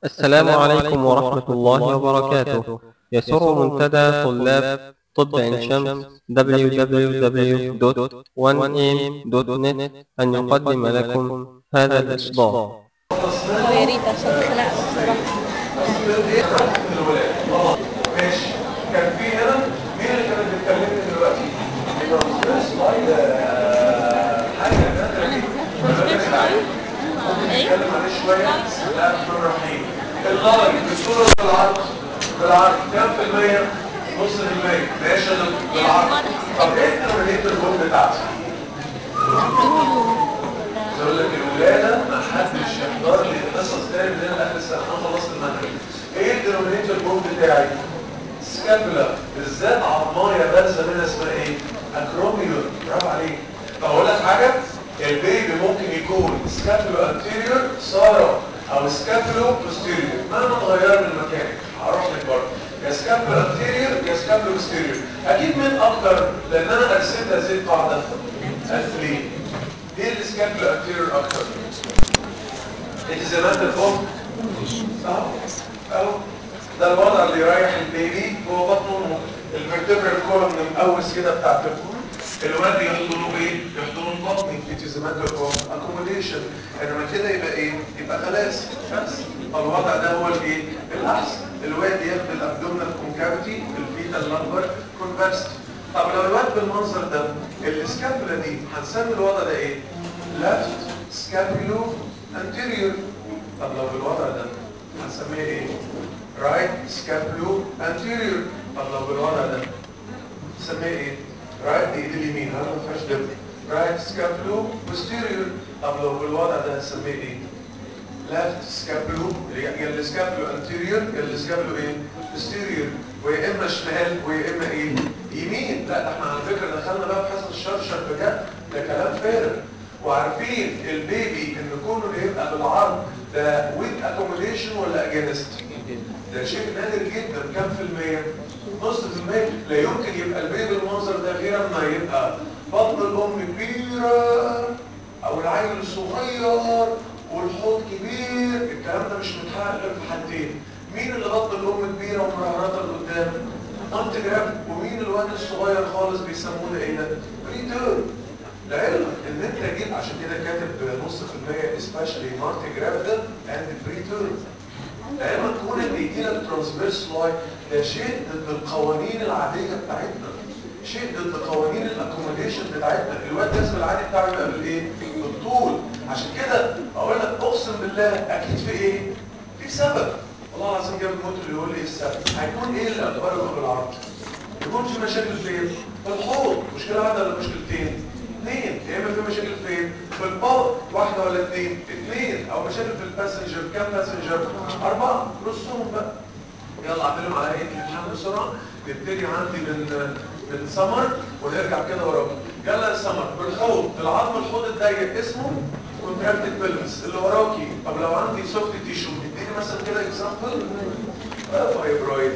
السلام عليكم ورحمة الله وبركاته يسر منتدى طلاب طب عين شمس www.1am.net أن يقدم لكم هذا الإصدار اه يا ريت عشان اتخنقت بصراحة ماشي كان في هنا مين اللي كانت بتكلمني دلوقتي؟ سلايد حاجه نادره جدا نتكلم عليه شويه بسم الله الرحمن الرحيم اللايف بالصوره بالعرض بالعرض كام في المية؟ نص في المية ماشي يا دكتور بالعرض طب ايه الترمينيتور بوم بتاعتي؟ يقول لك الولاده ما حدش يحضر لي القصص تاني من هنا لاخر السنه انا خلصت المنهج ايه الدينومينيتور بوم بتاعي؟ سكابولا بالذات عظمايه بارزه منها اسمها ايه؟ اكروميون برافو عليك طب اقول لك حاجه البيبي ممكن يكون سكابولو انتيريور ساره او سكابولو بوستيريور مهما تغير من مكانك هروح لك برضه يا سكابولو انتيريور يا سكابولو بوستيريور اكيد من اكتر لان انا رسمت هذه القاعده اثلين ايه السكابولو انتيريور اكتر؟ انت زمان الام اهو اهو ده الوضع اللي يريح البيبي جوه بطنه الفرتبرال كولوم المقوس كده بتاعت الكون الواد يحضنوا ايه؟ يحضنوا البطن التزامات الام اكوموديشن انما كده يبقى ايه؟ يبقى خلاص بس فالوضع ده هو الايه؟ الاحسن الواد ياخد الابدومينال كونكافيتي الفيتال لامبر كونفرست طب لو الواد بالمنظر ده السكابولا دي هنسمي الوضع ده ايه؟ left scapulo anterior طب لو بالوضع ده هنسميه ايه؟ right scapulo anterior طب لو بالوضع ده نسميه ايه؟ right دي ايد اليمين ها ما فيهاش دب right scapulo posterior طب لو بالوضع ده هنسميه ايه؟ left scapulo يا السكابلو anterior يا السكابلو ايه؟ posterior ويا اما شمال ويا اما ايه؟ يمين لا ده احنا على فكره دخلنا بقى في حصه الشرشر بجد ده كلام فارغ وعارفين البيبي ان كونه يبقى بالعرض ده with accommodation ولا against ده شيء نادر جدا كام في المية نص في المية لا يمكن يبقى البيبي المنظر ده غير اما يبقى بطن الام كبيرة او العيل صغير والحوض كبير الكلام ده مش متحقق غير في حالتين مين اللي بطن الام كبيرة ومرهراتها لقدام انت جراب ومين الواد الصغير خالص بيسموه ده ايه ده بريتيرم لعلمك ان انت جيت عشان كده كاتب نص في المية especially مارتي جرافيدا and preterm لعلمك كون ان يجي لك ترانسفيرس لاي ده شيء ضد القوانين العادية بتاعتنا شيء ضد قوانين الاكوموديشن بتاعتنا الواد لازم العادي بتاعه يبقى بالايه؟ بالطول عشان كده اقول لك اقسم بالله اكيد في ايه؟ في سبب والله العظيم جاب الموت اللي يقول لي ايه السبب هيكون ايه الاخبار اللي بالعرض يكون في مشاكل فين؟ في الحوض مشكله واحده ولا مشكلتين؟ اثنين يا اما في مشاكل فين؟ في الباور واحده ولا اثنين؟ اثنين او مشاكل في الباسنجر كام باسنجر؟ اربعه رصهم بقى يلا اعملهم على هيئه الامتحان بسرعه نبتدي عندي من من سمر ونرجع كده وراكم يلا يا سمر بالحوض العظم الحوض الضيق اسمه كونتراكتد بيلفس اللي وراكي طب لو عندي سوفت تيشو اديني مثلا كده اكزامبل فايبرويد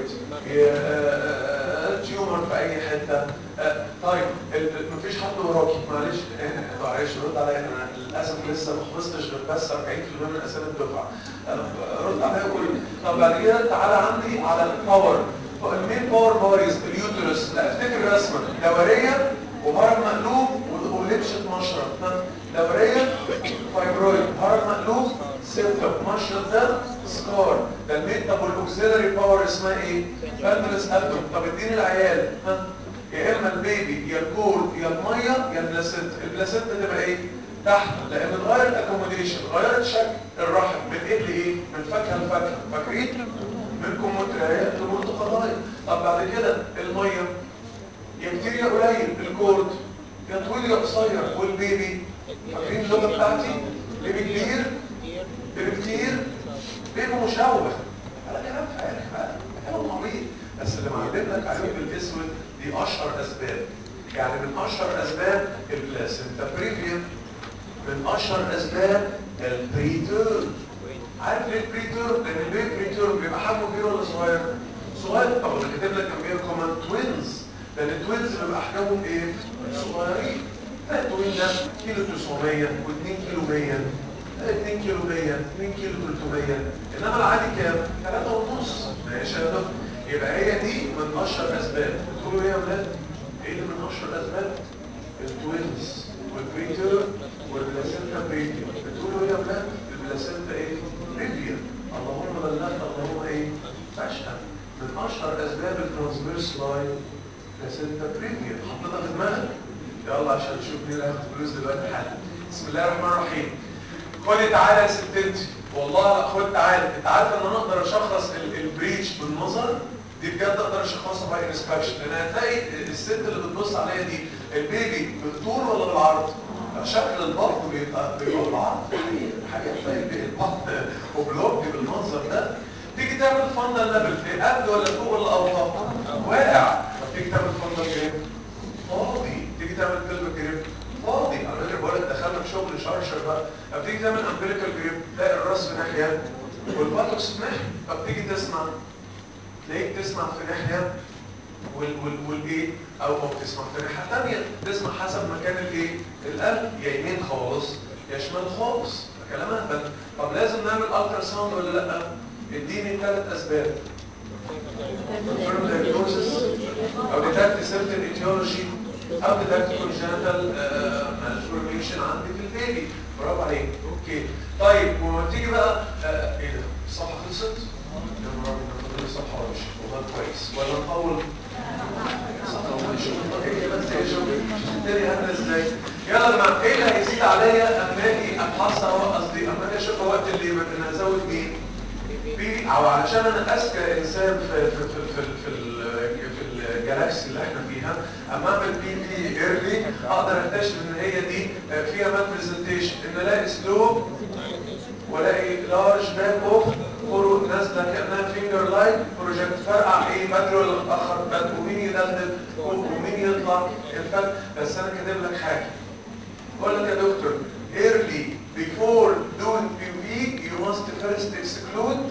تيومر في اي حته آه، طيب ال- ال- مفيش حد وراكي معلش آه، معلش رد عليا انا للاسف لسه ما حفظتش غير بس 40% من اسئله الدفعه آه، رد عليا وقول لي. طب بعد كده تعالى عندي على الباور المين باور باريز اليوترس لا افتكر رسمه دوريه وهرم مقلوب و- ولبشه مشرط ها؟ دوريه فايبرويد هرم مقلوب سيبتم مشرط ده سكار ده المين طب والاوكسيلري باور اسمها ايه؟ فالمنس ابدوم طب اديني العيال ها يا اما البيبي يا الكول يا الميه يا البلاسينتا البلاسينتا تبقى ايه؟ تحت لان اتغير الاكوموديشن غيرت شكل الرحم من ايه لايه؟ من فاكهه لفاكهه فاكرين؟ منكم متريات لمرتقضايا طب بعد كده الميه يا كتير يا قليل الكورد يا طويل يا قصير والبيبي فاكرين اللغه بتاعتي؟ بيبي كبير بيبي كتير بيبي مشوه على كلام فارغ بقى كلام عبيط بس اللي معلم لك عليه بالاسود دي اشهر اسباب يعني من اشهر اسباب البلاسنتا بريفيا من اشهر اسباب البريتور عارف ليه البريتور؟ لان البيبي بريتور بيبقى حجمه كبير ولا صغير؟ صغير طب اللي كاتب لك جنبيها كمان توينز لان التوينز بيبقى احجامهم ايه؟ صغيرين التوين ده كيلو 900 و2 كيلو 100 2 كيلو 100 2 كيلو 300 انما العادي كام 3 ونص ماشي يا دكتور يبقى هي دي من اشهر اسباب بتقولوا ايه يا ولاد ايه اللي من اشهر اسباب التوينز والبريتر والبلاسينتا بريتر بتقولوا ايه يا ولاد البلاسينتا ايه بريفيا اللهم بلغت اللهم ايه فاشهد من اشهر اسباب الترانسفيرس لاين بلاسينتا بريفيا حطيتها في دماغك يلا عشان نشوف مين اللي هياخد فلوس دلوقتي حالا بسم الله الرحمن الرحيم خدي تعالى يا ست انت والله لا خد تعالى انت عارف ان انا اقدر اشخص ال- البريتش بالنظر دي بجد اقدر اشخصها باي انسبكشن لان هتلاقي الست اللي بتبص عليا دي البيبي بالطول ولا بالعرض شكل البطن بيبقى بيبقى بالعرض حاجه تلاقي البطن وبلوك بالمنظر ده تيجي تعمل فندل ليفل في قبل ولا فوق ولا اوطى واقع طب تيجي تعمل فندل جريب فاضي تيجي تعمل كلمه جريب فاضي على فكره بقول لك دخلنا في شغل شرشر بقى طب تيجي تعمل امبليكال جريب تلاقي الراس في ناحيه والبطن في ناحيه طب تيجي تسمع تلاقيك تسمع في ناحيه وال وال والايه او او تسمع في ناحيه ثانيه تسمع حسب مكان الايه القلب يا يمين خالص يا شمال خالص كلام اهبل طب لازم نعمل الترا ساوند ولا لا اديني ثلاث اسباب confirm diagnosis او detect certain etiology او detect congenital uh, malformation عندي في البيبي برافو عليك اوكي طيب وما تيجي بقى آه، ايه ده الصفحه خلصت يا نهار ابيض فاضل لي صفحه وامشي والله كويس ولا نطول صفحه وامشي ايه بس ايه شوف الدنيا عامله ازاي يلا يا جماعه ايه اللي هيزيد عليا اما اجي ابحث قصدي اما اجي اشوف وقت الليبر ان ازود مين بي او علشان انا اذكى انسان في في في في, في, ال- في الجالاكسي اللي احنا فيها اما اعمل بي بي ايرلي اقدر اكتشف ان هي دي فيها مال برزنتيشن ان الاقي سلو والاقي لارج باك اوف فروق نازله كانها فينجر لاين بروجكت فرقع ايه بدري ولا متاخر بدري ومين يدلدل ومين يطلع الفرق بس انا كاتب لك حاجه بقول لك يا دكتور early before doing PV you must first exclude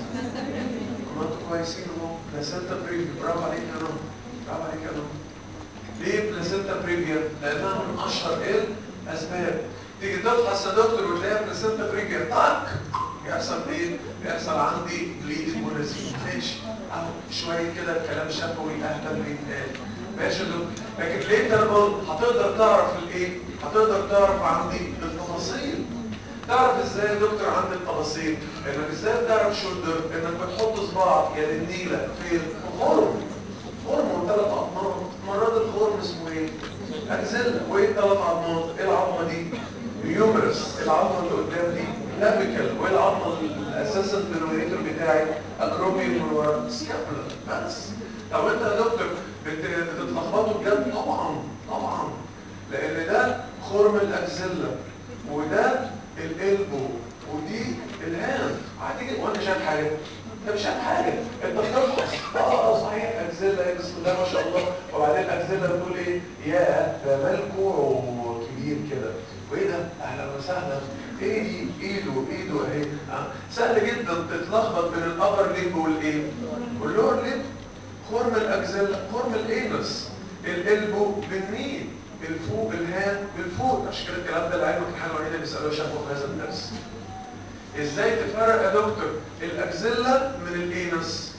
ما انتوا كويسين اهو بلاسنتا بريفيا برافو عليك يا نور برافو عليك يا نور ليه بلاسنتا بريفيا؟ لانها من اشهر ايه الاسباب تيجي تفحص يا دكتور وتلاقيها بلاسنتا بريفيا طق يحصل ايه؟ بيحصل عندي بليدنج ونزيف ماشي اهو شويه كده كلام شفوي اهبل بيتقال ماشي يا دكتور لكن ليه انا بقول هتقدر تعرف الايه؟ هتقدر تعرف عندي التفاصيل تعرف ازاي يا دكتور عند التفاصيل انك ازاي بتعرف شولدر انك بتحط صباعك يا للنيله في خرم خرم ثلاث عظمات مرات الخرم اسمه ايه اكزيلا وايه الثلاث عظمات ايه العظمه دي اليومرس العظمه اللي قدام دي كلافيكال وايه العظمه الاساسا الدينومينيتور بتاعي اكروميوم من ورا سكابولا بس طب انت يا دكتور بت- بتتلخبطوا بجد طبعا طبعا لان ده خرم الاكزيلا وده القلبو ودي الهام هتيجي وانا شايف حاجه انت مش شايف حاجه انت بتفحص اه صحيح اكزيلا بسم الله ما شاء الله وبعدين الاكزيلا بتقول ايه يا ده مالكو كبير كده وايه ده اهلا وسهلا ايه دي ايده ايده اهي آه. سهل جدا تتلخبط بين الابر ليب والايه واللور ليب خرم الاكزيلا خرم الانس القلبو بالنيل الفوق الهام بالفوق عشان كده الكلام ده لعلمك الحاجه الوحيده اللي بيسالوها شافوا في هذا الدرس ازاي تفرق يا دكتور الاكزيلا من الانس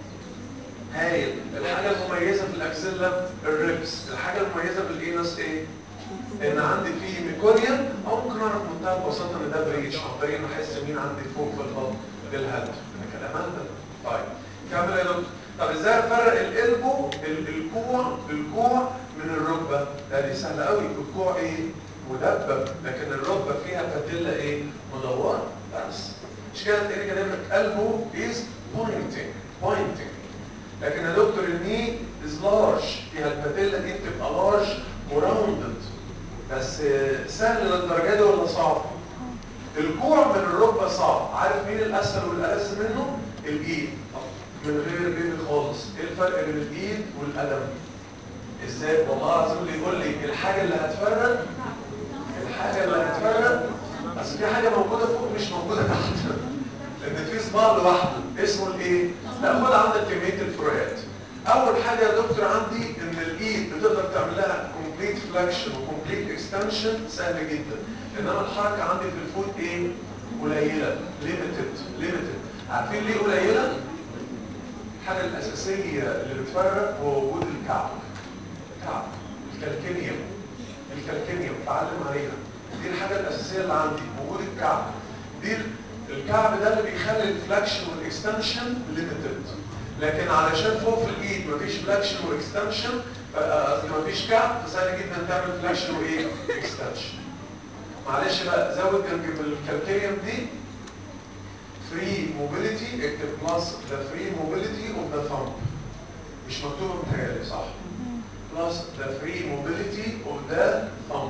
هايل الحاجه المميزه في الاكزيلا الريبس الحاجه المميزه في الانس ايه ان عندي فيه ميكونيا او ممكن اعرف بمنتهى البساطه ان ده بريتش عن طريق ان احس مين عندي فوق في البطن بالهد ده كلام ده طيب كمل يا دكتور طب ازاي افرق القلبو ال- الكوع الكوع من الركبه ده دي سهله قوي الكوع ايه مدبب لكن الركبه فيها باتيلا ايه مدوره بس مش كده تلاقي كاتب لك قلبه از بوينتنج بوينتنج لكن يا دكتور الني از لارج فيها الباتيلا دي بتبقى لارج وراوندد بس آه، سهل للدرجه دي ولا صعب؟ الكوع من الركبه صعب عارف مين الاسهل والألس منه؟ الايد من غير بيبي خالص ايه الفرق بين الايد والقدم؟ ازاي والله العظيم بيقول لي الحاجه اللي هتفرق الحاجه اللي هتفرق بس في حاجه موجوده فوق مش موجوده تحت لان في صباع لوحده اسمه الايه؟ لا خد عندك كميه الفروقات اول حاجه يا دكتور عندي ان الايد بتقدر تعمل لها كومبليت فلاكشن وكومبليت اكستنشن سهل جدا انما الحركه عندي في الفوت ايه؟ قليله ليميتد ليميتد عارفين ليه قليله الحاجه الاساسيه اللي بتفرق هو وجود الكعب الكعب الكالكينيوم الكالكينيوم اتعلم عليها دي الحاجه الاساسيه اللي عندي وجود الكعب دي الكعب ده اللي بيخلي الفلاكشن والاكستنشن ليميتد لكن علشان فوق في الايد مفيش فلاكشن واكستنشن قصدي مفيش كعب فسهل جدا تعمل فلاكشن وايه اكستنشن معلش بقى زود جنب الكالكينيوم دي فري موبيليتي اكتب بلس ذا فري موبيليتي اوف ذا ثumb مش مكتوبه متهيألي صح بلس ذا فري موبيليتي اوف ذا ثumb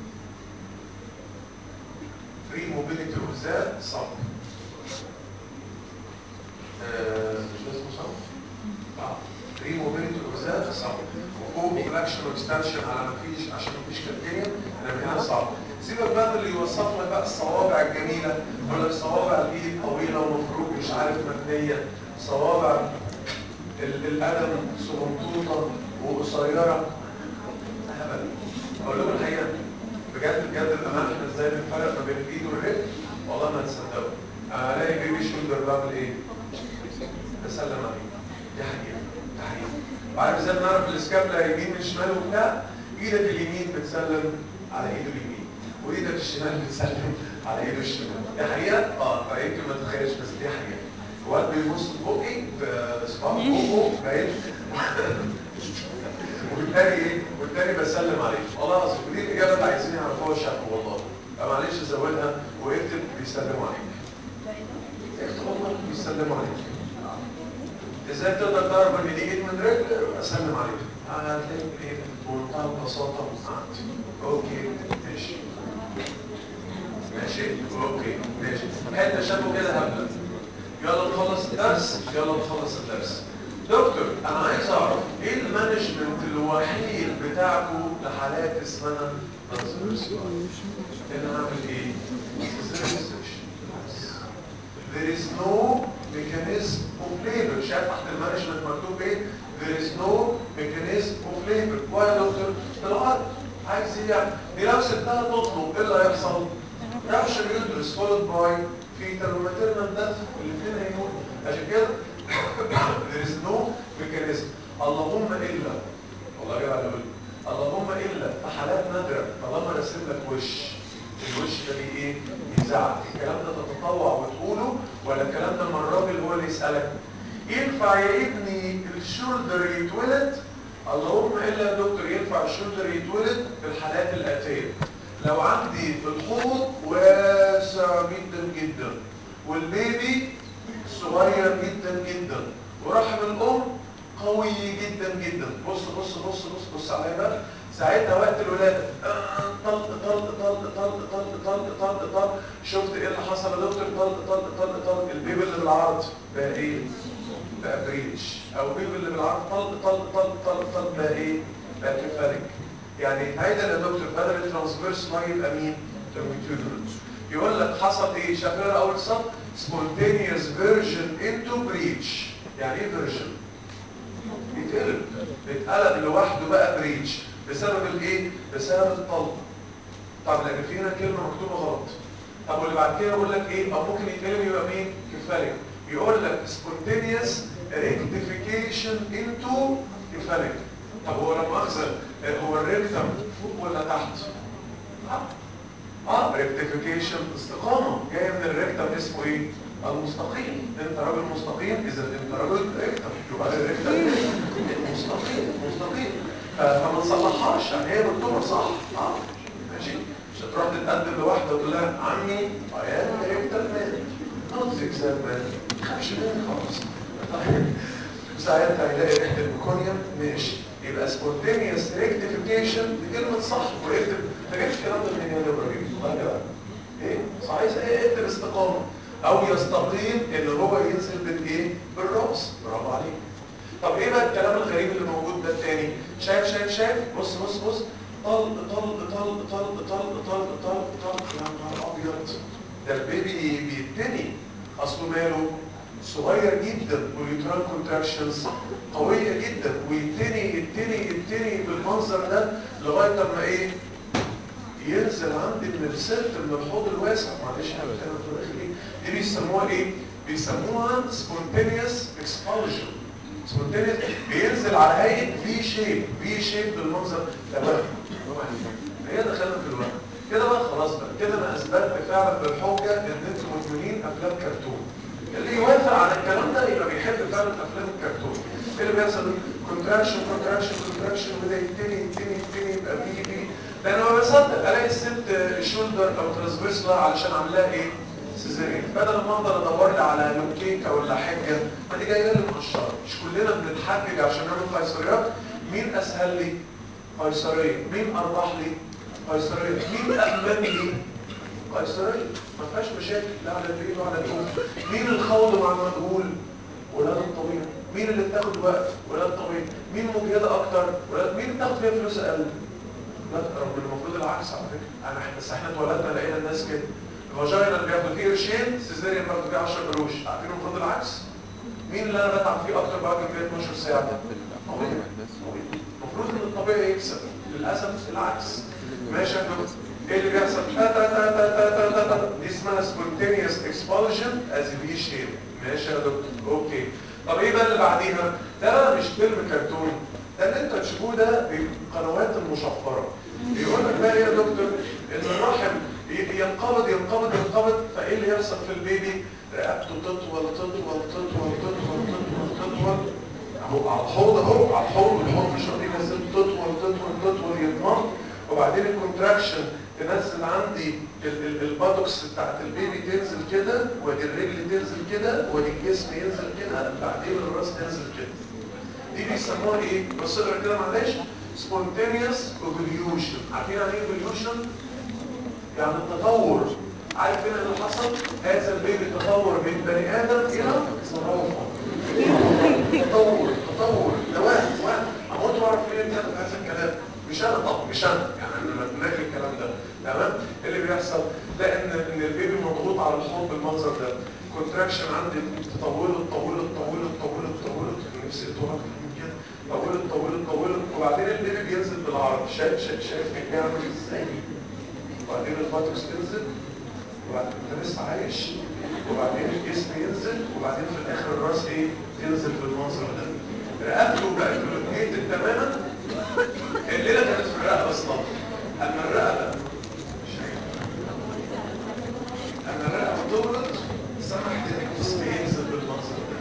فري موبيليتي اوف ذا ثumb مش ده اسمه ثumb؟ اه فري موبيليتي اوف ذا ثumb وفوق فلاكشن واكستنشن على ما فيش عشان ما فيش كالكينيوم انا هنا صعب سيبك بقى من اللي يوصف لك بقى الصوابع الجميله ولا الصوابع الايد طويله ومفروض مش عارف مبنيه صوابع ال- القدم صغنطوطه وقصيره هبل اقول لكم الحقيقه بجد بجد الامانه احنا ازاي بنفرق ما بين الايد والرجل والله ما تصدقوا انا الاقي بيبي شولدر بعمل ايه؟ بسلم عليه دي حقيقه دي حقيقه وعارف ازاي بنعرف الاسكابلا يمين من شمال وبتاع ايدك اليمين بتسلم على ايده اليمين وايدك الشمال بتسلم على ايده الشمال دي حقيقه اه فيمكن ما تتخيلش بس دي حقيقه الواد بيبص في بقي بصباعه بقه باين والتاني ايه والتاني بسلم عليه خلاص ودي الاجابه اللي عايزين يعرفوها الشعب والله فمعلش زودها واكتب بيسلموا عليك اكتب والله بيسلموا عليك ازاي تقدر تعرف ان دي ايد من رجل اسلم عليك هتلاقي ايه بمنتهى البساطه عندي اوكي ماشي ماشي اوكي ماشي حته شافوا كده هبله يلا نخلص الدرس يلا نخلص الدرس دكتور انا عايز اعرف ايه المانجمنت الوحيد بتاعكم لحالات اسمها ترانسفيرسال انا هعمل ايه There is no mechanism of labor شايف تحت المانجمنت مكتوب ايه There is no mechanism of labor why يا دكتور بالعرض عايز ايه يعني دي لو سبتها تطلب ايه اللي هيحصل رابشر يوترس followed by fetal وماتيرنال death الاثنين هيموتوا عشان كده there is no mechanism اللهم الا والله جاب على قلبي اللهم الا في حالات نادره طالما راسم لك وش الوش ده بي ايه بيزعل الكلام ده تتطوع وتقوله ولا الكلام ده لما الراجل هو اللي يسالك ينفع يا ابني الشولدر يتولد اللهم الا يا دكتور ينفع الشولدر يتولد في الحالات الاتيه لو عندي في الحوض واسع جدا جدا والبيبي صغير جدا جدا ورحم الام قوي جدا جدا بص بص بص بص بص عليا بقى ساعتها وقت الولاده طل طل طل طل طل طل طل طل شفت ايه اللي حصل يا دكتور طل طل طل طل البيبي اللي بالعرض بقى ايه بقى بريتش او البيبي اللي بالعرض طل طل طل طل طل بقى ايه بقى كفالك يعني هيدا يا دكتور بدل الترانسفيرس ما يبقى مين لونجيتيودنال يقول لك حصل ايه شايفين اول سطر spontaneous version into breach يعني ايه version يتقلب اتقلب لوحده بقى بريتش بسبب الايه بسبب الطلق طب لان في هنا كلمه مكتوبه غلط طب واللي بعد كده يقول لك ايه او ممكن يتقلب يبقى مين كفالك يقول لك spontaneous rectification into كفالك طب هو لما اخذ هو الريكتم فوق ولا تحت اه ريكتيفيكيشن استقامه جايه من الريكتم اسمه ايه المستقيم انت راجل مستقيم اذا انت راجل ريكتم يبقى الريكتم مستقيم مستقيم فما تصلحهاش يعني هي مكتوبه صح اه ماشي مش هتروح تتقدم لواحده وتقول لها عمي عيال ريكتم مان نوت زيكزاك مان ما تخافش مني خالص ساعتها هيلاقي ريحه الميكونيوم ماشي يبقى سبونتينيوس ريكتيفيكيشن دي كلمه صح واكتب ما جبتش الكلام ده منين يا ابراهيم الله كده ايه صح عايز ايه اكتب استقامه او يستقيم ان هو ينزل بالايه بالراس برافو عليك طب ايه بقى الكلام الغريب اللي موجود ده التاني شايف شايف شايف بص بص بص طل طل طل طل طل طل طل طل يا نهار ابيض ده البيبي بيتني اصله ماله صغير جدا واليوترال كونتراكشنز قويه جدا ويتني يتني يتني بالمنظر ده لغايه اما ايه ينزل عندي من السيرت من الحوض الواسع معلش احنا بنتكلم في الاخر ايه دي بيسموها ايه بيسموها spontaneous expulsion spontaneous بينزل على هيئه في شيب في شيب بالمنظر ده وهم وهم. هي دخلنا في الوهم كده بقى خلاص بقى كده انا اثبتت فعلا بالحجه ان انتوا مدمنين افلام كرتون اللي يوافق على الكلام ده يبقى بيحب فعلا افلام الكرتون ايه اللي بيحصل كونتراكشن كونتراكشن كونتراكشن وده يبتدي يبتدي يبتدي يبقى في في ده انا ما بصدق الاقي الست شولدر او ترانسفيرسلا علشان عاملاها ايه سيزاريان بدل ما افضل ادور لي على يومكيكه ولا حاجه ما دي جايه لي مقشره مش كلنا بنتحجج عشان نعمل قيصريات مين اسهل لي قيصريه مين اربح لي قيصريه مين امن لي قيصريه ما فيهاش مشاكل لا على البيت ولا على الام مين الخوض مع المجهول ولاد الطبيعي مين اللي بتاخد وقت ولاد الطبيعي مين مجهده اكتر ولاد مين بتاخد فيها فلوس اقل لا رغم ان المفروض العكس على فكره انا بس احنا اتولدنا لقينا الناس كده الفاجينا اللي بياخدوا فيه قرشين سيزاريان بياخدوا فيه 10 قروش عارفين المفروض العكس مين اللي انا بتعب فيه اكتر بعد كده 12 ساعه طبيعي المفروض ان الطبيعي يكسب للاسف العكس ماشي يا دكتور ايه اللي بيحصل تا تا تا تا تا تا تا تا. دي اسمها spontaneous expulsion as V shape ماشي يا دكتور اوكي طب ايه بقى اللي بعديها ده بقى مش فيلم كرتون ده اللي انت تشوفوه ده بالقنوات المشفره بيقول لك بقى ايه يا دكتور ان الرحم ي- ينقبض ينقبض ينقبض فايه اللي يحصل في البيبي رقبته تطول تطول تطول تطول تطول تطول اهو على الحوض اهو على الحوض الحوض مش راضي ينزل تطول تطول تطول يضمن وبعدين الكونتراكشن تنزل عندي ال- ال- الباتوكس بتاعت البيبي تنزل كده وادي الرجل تنزل كده وادي الجسم ينزل كده بعدين الراس تنزل كده دي بيسموها ايه؟ بص اقرا كده معلش spontaneous ovulation عارفين يعني ايه ovulation؟ يعني التطور عارف هنا اللي حصل؟ هذا البيبي تطور من بني ادم الى زرافه تطور تطور ده واحد واحد اموت واعرف مين اللي بيعمل هذا الكلام مش انا طبعا مش انا يعني انا ما دماغي الكلام ده تمام ايه اللي بيحصل ده ان ان البيبي مضغوط على الحوض بالمنظر ده كونتراكشن عندي تطوله تطوله تطوله تطوله تطوله نفسي تطول اكتر من كده طوله طوله طوله وبعدين البيبي بينزل بالعرض شايف شايف شايف بيعمل ازاي وبعدين الباتوكس تنزل وبعدين انت لسه عايش وبعدين الجسم ينزل وبعدين في الاخر الراس ايه ينزل بالمنظر ده رقبته بقت روتيتد تماما الليله كانت في الرقبه اصلا اما الرقبه اما الرقبه طولت سمحت ان الجسم ينزل بالمنظر ده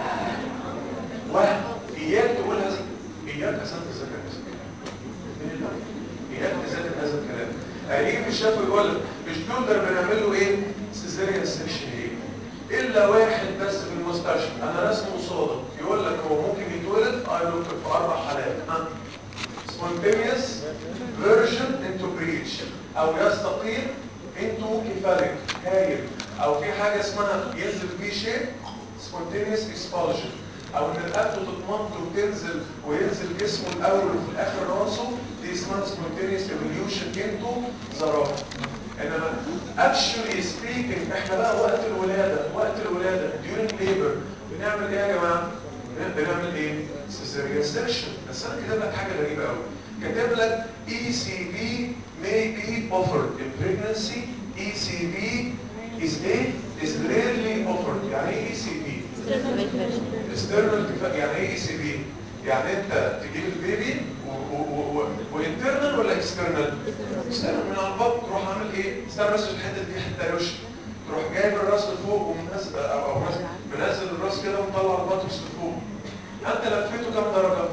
واحد اياك تقول هذا اياك عشان تذاكر هذا اياك تذاكر هذا الكلام هيجي في الشافعي يقول لك مش نقدر بنعمل له ايه سيزاريان سيكشن ايه الا واحد بس في المستشفى انا رسمه قصاده يقول لك هو ممكن يتولد اي دكتور في اربع حالات ها spontaneous version into breach او يستقيم into cephalic هايل او في حاجه اسمها ينزل في شيء spontaneous expulsion او ان رقبته تتمط وتنزل وينزل جسمه الاول وفي الاخر راسه دي اسمها spontaneous evolution into زرافه انما actually speaking احنا بقى وقت الولاده وقت الولاده during labor بنعمل ايه يا جماعه؟ بنعمل ايه؟ cesarean section بس انا كاتب لك حاجه غريبه قوي كاتب لك ECV may be offered in pregnancy ECV is a is rarely offered يعني ايه ECV؟ external يعني ايه اي سي بي يعني انت تجيب البيبي وانترنال ولا اكسترنال اكسترنال من على البطن تروح عامل ايه استنى بس الحته دي حته روش تروح جايب الراس لفوق ومنزل او او منزل الراس كده ومطلع البطن لفوق انت لفيته كام درجه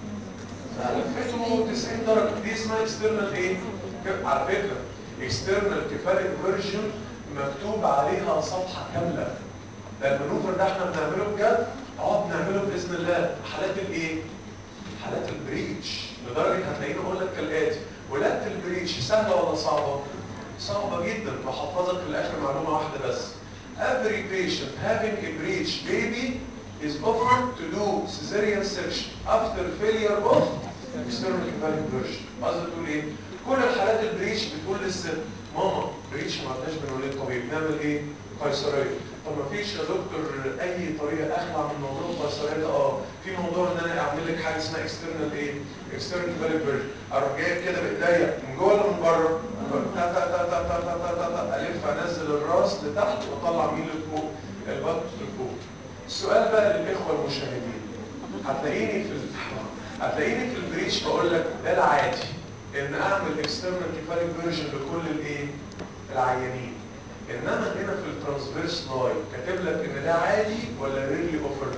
لفيته 90 درجه دي اسمها اكسترنال ايه على فكره اكسترنال كفالك فيرجن مكتوب عليها صفحه كامله ده المانوفر ده احنا بنعمله بجد اه بنعمله باذن الله حالات الايه حالات البريتش لدرجه هتلاقيني اقول لك كالاتي ولاده البريتش سهله ولا صعبه صعبه جدا بحفظك في الاخر معلومه واحده بس every patient having a breech baby is offered to do cesarean section after failure of external cephalic version قصدي تقول ايه كل الحالات البريتش بتقول للست ماما بريتش ما عدناش بنولد طبيعي بنعمل ايه قيصريه طب ما فيش يا دكتور اي طريقه اخلع من موضوع القيصريه ده اه في موضوع ان انا اعمل لك حاجه اسمها اكسترنال ايه اكسترنال فاليد فيرجن اروح جايب كده بايديا من جوه ولا من بره تا- تا- تا- تا- تا- تا- تا- تا- تا- الف انزل الراس لتحت واطلع مين لفوق البط لفوق السؤال بقى للاخوه المشاهدين هتلاقيني في ال... هتلاقيني في البريتش بقول لك ده العادي ان اعمل اكسترنال كيفاليك فيرجن لكل الايه العيانين انما هنا في الترانسفيرس لاين كاتب لك ان ده عادي ولا ريرلي اوفرد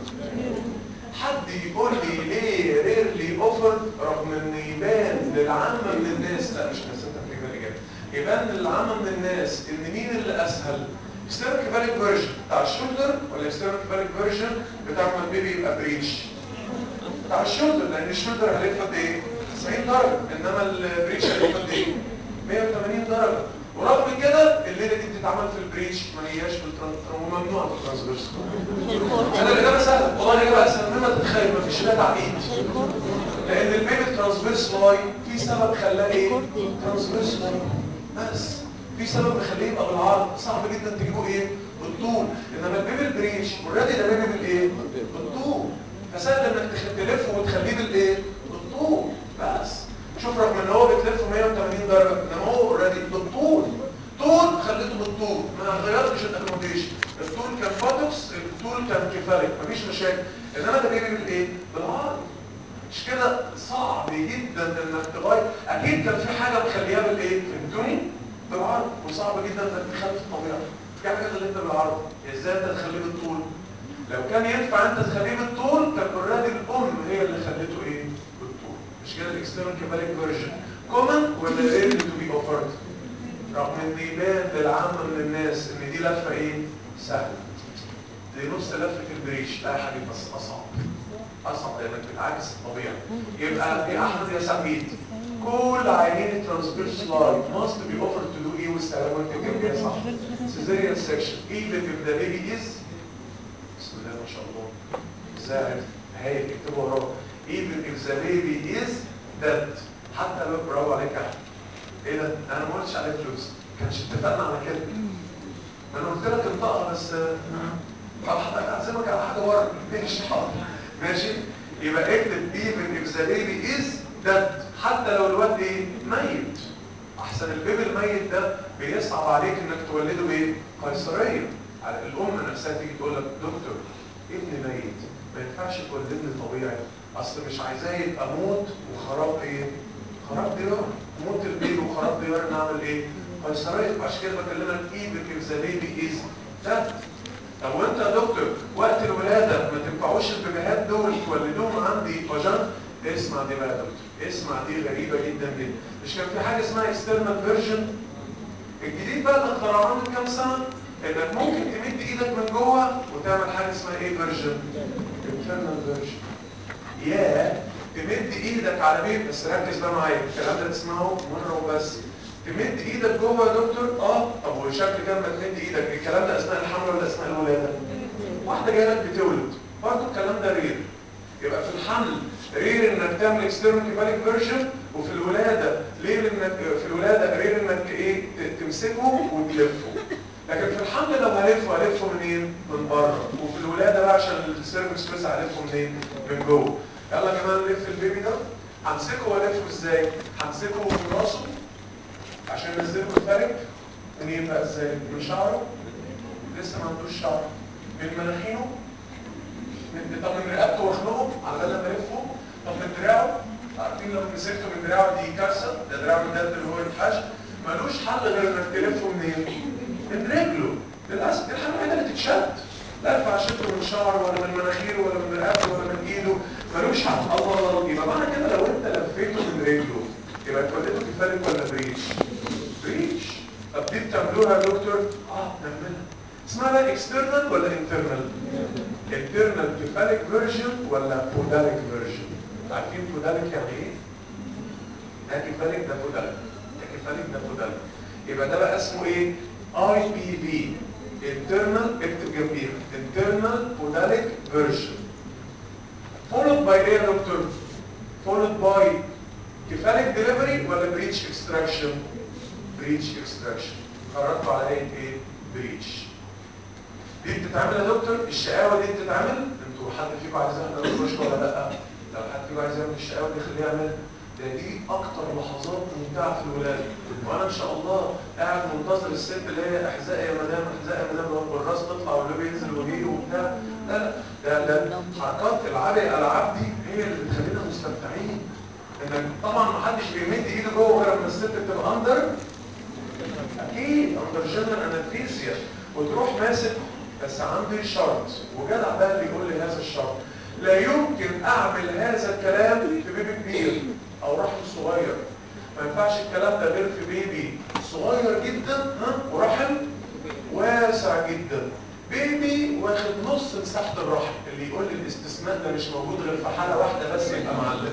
حد يقول لي ليه ريرلي اوفرد رغم ان يبان للعامه من الناس لا مش ناس انت بتجيب الاجابه يبان للعامه من الناس ان مين اللي اسهل اكسترنال كيفاليك فيرجن بتاع الشولدر ولا اكسترنال كيفاليك فيرجن بتاع ما البيبي يبقى بريتش بتاع الشولدر لان الشولدر هيلف قد ايه 90 درجه انما البريتش هيلف قد ايه 180 درجه ورغم كده الليله دي بتتعمل في البريتش ما هياش في الترانس وممنوع في الترانسفيرس انا الاجابه سهله والله الاجابه اسهل مما تتخيل مفيش فيها تعقيد لان البيبي ترانسفيرس لاين في سبب خلاه ايه ترانسفيرس لاين بس في سبب مخليه يبقى بالعرض صعب جدا تجيبه ايه بالطول انما البيبي البريتش اوريدي ده بيبي بالايه بالطول فسهل انك تخ- تلفه وتخليه بالايه بالطول بس شوف رغم ان هو بتلفه 180 درجه انما هو اوريدي بالطول طول خليته بالطول ما غيرتش الاكوموديشن الطول كان فاتوكس الطول كان كيفاليك مفيش مشاكل انما ده بيجي بالايه بالعرض مش كده صعب جدا انك تغير اكيد كان في حاجه مخليها بالايه فهمتوني بالعرض وصعب جدا انك تخلي الطبيعه في حاجه خليتها بالعرض ازاي انت تخليه بالطول لو كان ينفع انت تخليه بالطول كان اوريدي الام هي اللي خليته ايه بالطول مش كده الاكسترنال كيفاليك فيرجن كومن ولا ريل تو بي اوفرد رغم ان يبان للعامه من الناس ان دي لفه ايه سهله دي نص لفه البريش لا يا حبيبي بس اصعب اصعب لانك بتعاكس الطبيعه يبقى يا احمد يا سعيد كل عينين الترانسفيرس لاين must be offered to do ايه والسلامات الجنبيه صح cesarean section even if the baby is بسم الله ما شاء الله ازاي عرفت هاي اكتبوا وراها even if the baby is dead حتى لو برافو عليك يا احمد ايه ده انا ما قلتش عليك فلوس كانش اتفقنا على كده انا قلت لك انطقها بس طب حضرتك اعزمك على حاجه بره ماشي حاضر ماشي يبقى اكتب even if the baby is dead حتى لو الواد ايه ميت احسن البيبي الميت ده بيصعب عليك انك تولده ايه قيصريه على الام نفسها تيجي تقول لك دكتور ابني ميت ما ينفعش تولدني طبيعي اصل مش عايزاه يبقى موت وخراب ايه خراب ديار موت البيبي وخراب ديار نعمل ايه قيصريه عشان كده بكلمك even if the baby is dead طب وانت يا دكتور وقت الولاده ما تنفعوش البيبيهات دول تولدوهم عندي فاجن اسمع دي بقى يا دكتور اسمع دي غريبه جدا جدا مش كان في حاجه اسمها اكسترنال فيرجن الجديد بقى اللي اخترعوه من كام سنه انك ممكن تمد ايدك من جوه وتعمل حاجه اسمها ايه فيرجن انترنال فيرجن يا تمد ايدك على بيت بس ركز بقى معايا الكلام ده تسمعه مره وبس تمد ايدك جوه يا دكتور اه طب وشكل كده ما تمد ايدك الكلام ده اثناء الحمل ولا اثناء الولاده واحده جايه لك بتولد برضه الكلام ده رير يبقى في الحمل رير انك تعمل اكسترنال كيفاليك فيرجن وفي الولاده رير انك في الولاده رير انك ايه ت- تمسكه وتلفه لكن في الحمل لو هلفه هلفه منين؟ من بره وفي الولاده بقى عشان السيرفكس بس هلفه منين؟ من جوه يلا يا جماعه نلف البيبي ده همسكه والفه ازاي؟ همسكه من راسه عشان ينزله الفرق منين بقى ازاي؟ من شعره لسه ما عندوش شعر من مناخيره من طب من رقبته واخنقه على بال ما الفه طب من دراعه عارفين لو مسكته من دراعه دي كارثه ده دراعه من ده اللي هو يتحش ملوش حل غير انك تلفه منين؟ من رجله للاسف دي الحاجه الوحيده اللي تتشد لا ينفع اشده من شعره ولا من مناخيره ولا من رقبته ولا من ايده ملوش حل الله الله الله يبقى معنى كده لو انت لفيته من رجله يبقى اتولدته كفالك ولا بريش؟ بريش طب دي بتعملوها يا دكتور؟ اه بنعملها اسمها بقى اكسترنال ولا انترنال؟ انترنال كفالك فيرجن ولا فوداليك فيرجن؟ عارفين فوداليك يعني ايه؟ ده كفالك ده فوداليك ده كفالك ده فوداليك يبقى ده بقى اسمه ايه؟ اي بي في internal اكتب جنبيها internal podalic version followed by ايه يا دكتور؟ followed by cephalic delivery ولا breech extraction؟ breech extraction قررتوا على ايه ايه؟ breech دي حد فيكم عايز يعمل الكشك ولا لا لو حد فيكم عايز يعمل الشقاوه دي خليه يعمل ده دي اكتر لحظات ممتعه في الولاده وانا ان شاء الله قاعد منتظر الست اللي هي احزاء يا مدام احزاء يا مدام والراس تطلع واللي ينزل ويجي وبتاع لا لا ده ده حركات العاب الالعاب دي هي اللي بتخلينا مستمتعين انك طبعا ما حدش بيمد ايده جوه غير لما الست بتبقى اندر اكيد اندر جنرال انستيزيا وتروح ماسك بس عندي شرط وجدع بقى اللي يقول لي هذا الشرط لا يمكن اعمل هذا الكلام في بيبي كبير او رحم صغير ما ينفعش الكلام ده غير في بيبي صغير جدا ها ورحم واسع جدا بيبي واخد نص مساحه الرحم اللي يقول لي الاستثناء ده مش موجود غير في حاله واحده بس يبقى معلم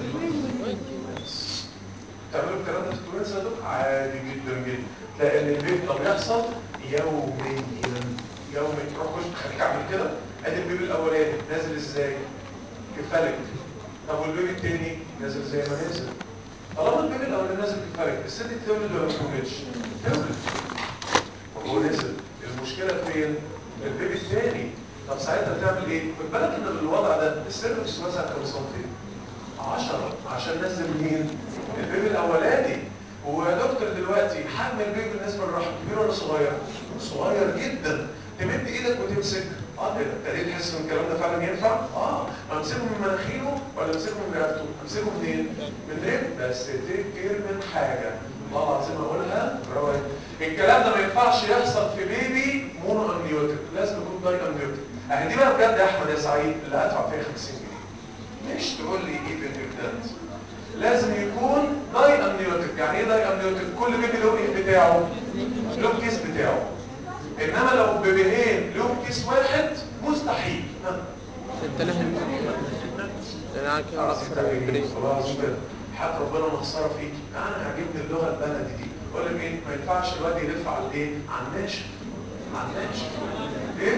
تعملوا الكلام ده في التونس يا دكتور عادي جدا جدا تلاقي ان البيبي ده بيحصل يوميا يوميا تروح خش خليك اعمل كده ادي البيبي الاولاني نازل ازاي كفلك طب والبيبي التاني نازل زي ما نازل طالما البيبي الاولاني نازل كفلك الست تولد ولا ما تولدش تولد وهو نزل المشكله فين البيبي الثاني طب ساعتها تعمل ايه خد بالك ان الوضع ده السيرفكس واسع كام سنتي 10 عشان نزل مين البيبي الاولاني ويا دكتور دلوقتي حجم البيبي بالنسبه للرحم كبير ولا صغير صغير جدا تمد ايدك وتمسك اه كده ابتديت تحس ان الكلام ده فعلا ينفع اه امسكه من مناخيره ولا امسكه من رقبته امسكه منين من رجل بس تفتكر من حاجه والله العظيم اقولها برافو الكلام ده ما ينفعش يحصل في بيبي مونو امنيوتيك لازم يكون داي امنيوتيك اهي دي بقى بجد يا احمد يا سعيد اللي هدفع فيها 50 جنيه مش تقول لي ايه بالامداد لازم يكون داي امنيوتيك يعني ايه داي امنيوتيك كل بيبي له ايه بتاعه له الكيس بتاعه انما لو بيبيهين لهم كيس واحد مستحيل ها. التلهم انا عارف كده خلاص راس انت عاجبني بريك خلاص كده حق ربنا مخسره فيك انا عاجبني اللغه البلدي دي اقول لك ايه ما ينفعش الواد يلف على الايه على الناشف على الناشف ايه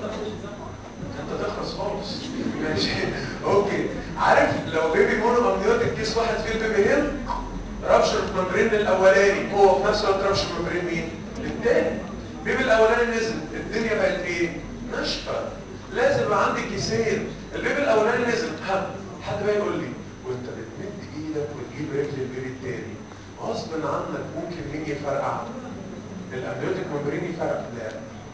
انت تخلص خالص ماشي اوكي عارف لو بيبي مونو امنيوتيك كيس واحد فيه البيبيهين رابشر الممبرين الاولاني هو في نفس الوقت رابشر الممبرين مين الثاني بيبي الاولاني نزل الدنيا بقت ايه ناشفه لازم يبقى عندي كيسين البيبي الاولاني نزل ها حد بقى يقول لي وانت بتمد ايدك وتجيب رجل البيبي الثاني غصب عنك ممكن مين يفرقع الامنيوتيك ممبرين يفرقع لا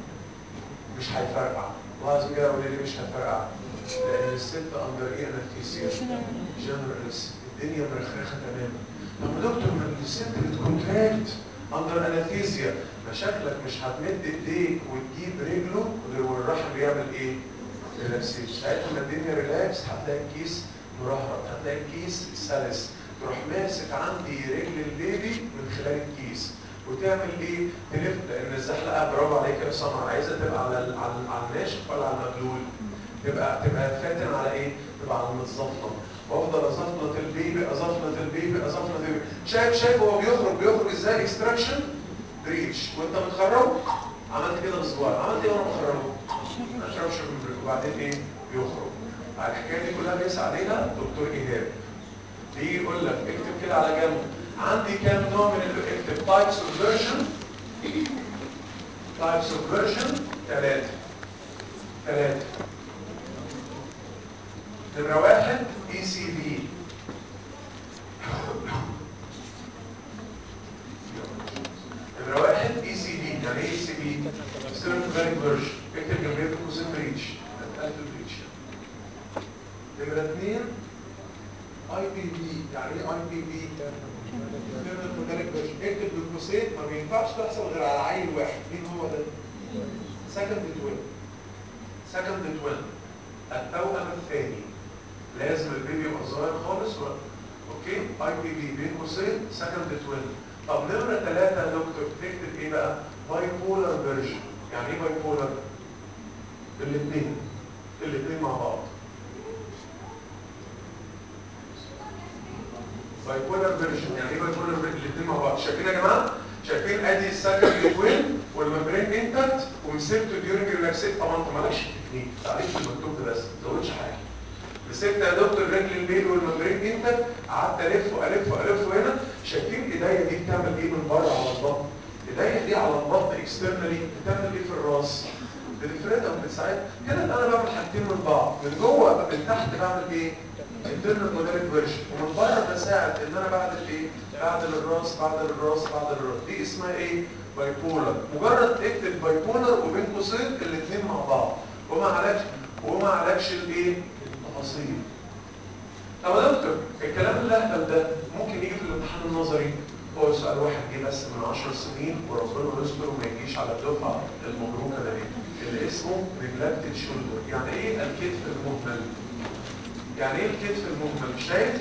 مش هيفرقع لازم كده اقول ليه مش هيفرقع لان الست اندر ايه انستيسيا جنرالس الدنيا مرخرخه تماما طب يا دكتور ما الست بتكونتراكت اندر انستيسيا مشاكلك مش هتمد ايديك وتجيب رجله غير والرحم بيعمل ايه؟ ريلاكسيشن ساعتها ما الدنيا ريلاكس هتلاقي الكيس مرهرب هتلاقي الكيس سلس تروح ماسك عندي رجل البيبي من خلال الكيس وتعمل ايه؟ تلف لان الزحلقه برافو عليك يا اسامه عايزه تبقى على ال- على على الناشف ولا على المبلول؟ تبقى تبقى فاتن على ايه؟ تبقى على المتزفلط وافضل ازفلط البيبي ازفلط البيبي ازفلط البيبي شايف شايف هو بيخرج بيخرج ازاي اكستراكشن بريتش وانت بتخرجه عملت كده بصباعي عملت ايه وانا بخرجه؟ ما شربش من بريك وبعدين ايه؟ بيخرج على الحكايه دي كلها بيسعى عليها دكتور ايهاب بيجي يقول لك اكتب كده على جنب عندي كام نوع من ال- اكتب تايبس اوف فيرجن تايبس اوف فيرجن ثلاثه ثلاثه نمرة واحد اي سي في نمرة واحد اي سي في يعني ايه اي سي في؟ سيرفيريك فيرجن اكتب جنبيه قوسين بريتش ألف بريتش نمرة اثنين اي بي بي يعني ايه اي بي بي؟ سيرفيريك فيرجن اكتب بالقوسين ما بينفعش تحصل غير على عيل واحد مين هو ده؟ سكند توين سكند توين التوأم الثاني لازم البيبي يبقى صغير خالص و... اوكي اي بي بي بين قوسين سكند توين طب نمره ثلاثه يا دكتور تكتب ايه بقى؟ باي بولر فيرجن يعني ايه باي بولر؟ الاثنين الاثنين مع بعض باي بولر فيرجن يعني ايه باي بولر الاثنين مع بعض شايفين يا جماعه؟ شايفين ادي السكند توين والممبرين انتكت ومسكته ديورنج ريلاكسيت طبعا انت مالكش تكنيك تعرفش المكتوب ده بس ما تزودش حاجه مسكت يا دكتور رجل البيبي والممبرين انتكت قعدت الف والف والف هنا شايفين ايديا دي بتعمل ايه من بره على البطن ايديا دي على البطن اكسترنالي بتعمل ايه في الراس بتفردها وبتساعد هنا انا بعمل حاجتين ناحيتين من بعض من جوه من تحت بعمل ايه internal modelic version ومن بره بساعد ان انا بعدل ايه بعدل الراس بعدل الراس بعدل الراس دي اسمها ايه بايبولر مجرد اكتب بايبولر وبين قوسين الاثنين مع بعض وما عليكش وما عليكش الايه التفاصيل طب يا دكتور الكلام اللهبل ده ممكن يجي في الامتحان النظري هو سؤال واحد جه بس من 10 سنين وربنا يستر وما يجيش على الدفعه المبروكه ده ايه اللي اسمه نجلكتد شولدر يعني ايه الكتف المهمل يعني ايه الكتف المهمل شايف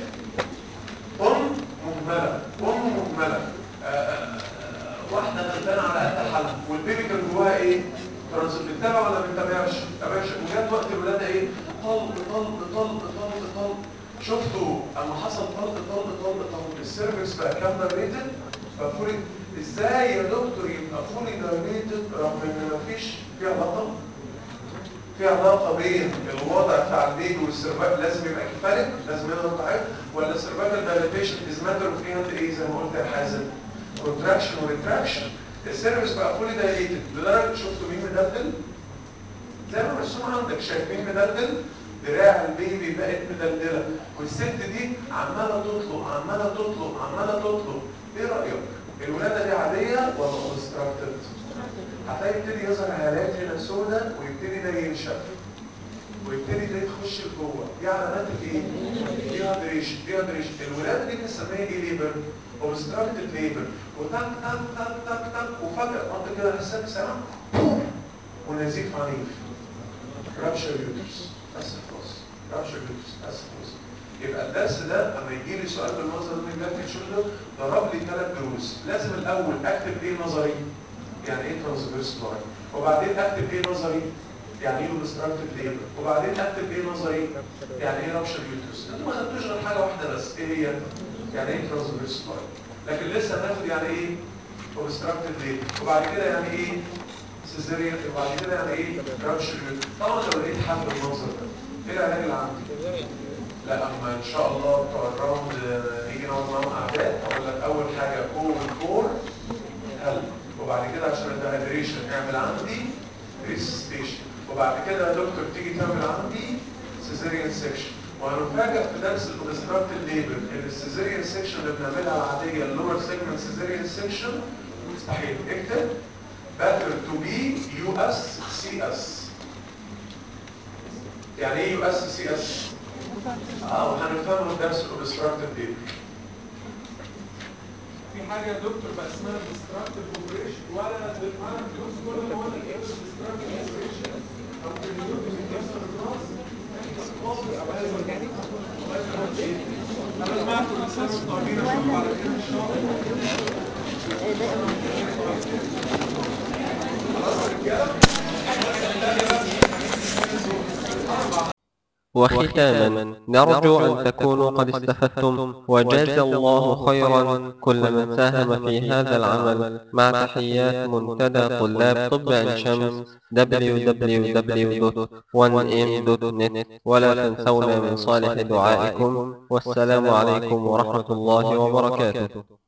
ام مهمله ام مهمله آه، آه، آه، واحده غلبانه على قد حالها والبيبي كان جواها ايه ترانزيت بتتابع ولا ما بتتابعش تتابعش وجات وقت الولاده ايه طلق طلق طلق طلق طلق شفتوا اما حصل طلق طلق طلق طلق السيرفكس بقى كام دايليتد بقى فولي ازاي يا دكتور يبقى فولي دايليتد رغم ان مفيش في علاقه في علاقه بين الوضع بتاع البيبي والسيرفايكل لازم يبقى كفالك لازم يضغط عليه ولا السيرفايكل دايليتيشن از ماتر اوف ايه زي ما قلت يا حازم كونتراكشن وريتراكشن السيرفكس بقى فولي دايليتد لدرجه شفتوا مين مدلدل زي ما مرسوم عندك شايفين مدلدل دراع البيبي بقت مدلدله والست دي عماله تطلق عماله تطلق عماله تطلق ايه رايك الولاده دي عاديه ولا اوبستراكتد هتلاقي يبتدي يظهر هالات هنا سوداء ويبتدي ده ينشف ويبتدي ده يخش لجوه دي علامات الايه دي هادريشن دي هادريشن الولاده دي بنسميها ايه ليبر اوبستراكتد ليبر وتك تك تك تك تك وفجاه منطقه كده حساب ساعه ونزيف عنيف رابشر يوترس اسف خلاص رابشر يوترس اسف خلاص يبقى الدرس ده اما يجي لي سؤال بالمنظر ده من جلد شولدر ضرب لي ثلاث دروس لازم الاول اكتب ايه نظري يعني ايه ترانسفيرس لاين وبعدين اكتب ايه نظري يعني ايه اوبستراكتيف ليبر وبعدين اكتب ايه نظري يعني ايه رابشر يوترس انتوا ما خدتوش غير حاجه واحده بس ايه هي يعني ايه ترانسفيرس لاين لكن لسه هناخد يعني ايه اوبستراكتيف ليبر وبعد كده يعني ايه سيزيريان وبعد كده يعني ايه رابشر يوترس طبعا لو لقيت حل بالمنظر ده ايه العلاج اللي عندي لا اما ان شاء الله بتوع الراوند آه، نيجي نقعد معاهم قعدات اقول لك اول حاجه كور كور هل وبعد كده عشان الدهيدريشن اعمل عندي ريسستيشن وبعد كده يا دكتور تيجي تعمل عندي سيزيريان سيكشن وهنفاجئ في درس الاوبستراكتيف ليبر ان السيزيريان سيكشن اللي بنعملها العاديه اللور سيجمنت سيزيريان سيكشن مستحيل اكتب better to be US CS يعني ايه US CS؟ اه وهنفهمها في درس الاوبستراكتيف ليبر في حاجه يا دكتور بقى اسمها ديستراكتيف اوبريشن ولا ولا فلوس كل ما ولا ديستراكتيف اوبريشن او اليوم بيكسر الراس انا سمعت كل سنه وانتم طيبين اشوفكم على خير ان شاء الله وختاما نرجو أن تكونوا قد استفدتم وجاز الله خيرا كل من ساهم في هذا العمل مع تحيات منتدى طلاب طب عين شمس www.1m.net ولا تنسونا من صالح دعائكم والسلام عليكم ورحمة الله وبركاته